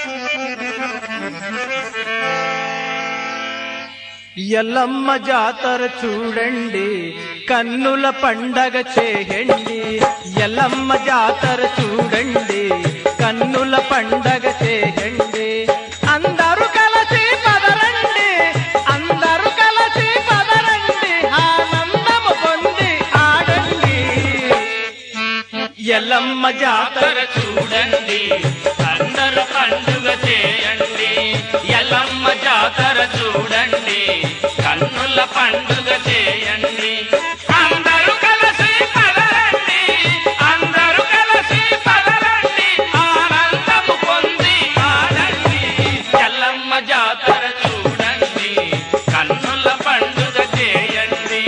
ఎల్లమ్మ జాతర చూడండి కన్నుల పండగ చేయండి ఎల్లమ్మ జాతర చూడండి కన్నుల పండగ చేయండి అందరూ కలిసి పదరండి అందరూ కలిసి పదరండి ఆనందము పొంది ఆడండి ఎల్లమ్మ జాతర జాతర చూడండి అందరూ పండుగ చేయండి ఎల్లమ్మ జాతర చూడండి కన్నుల పండుగ చేయండి అందరూ కలిసి పదరండి అందరూ కలిసి పదరండి ఆనందము పొంది ఆడండి ఎల్లమ్మ జాతర చూడండి కన్నుల పండుగ చేయండి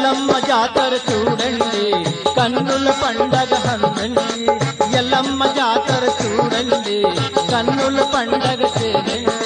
ఎల్లమ్మ జాతర చూడండి కన్నుల పండగ హందండి ఎల్లమ్మ జాతర చూడండి కన్నుల పండగ చేయండి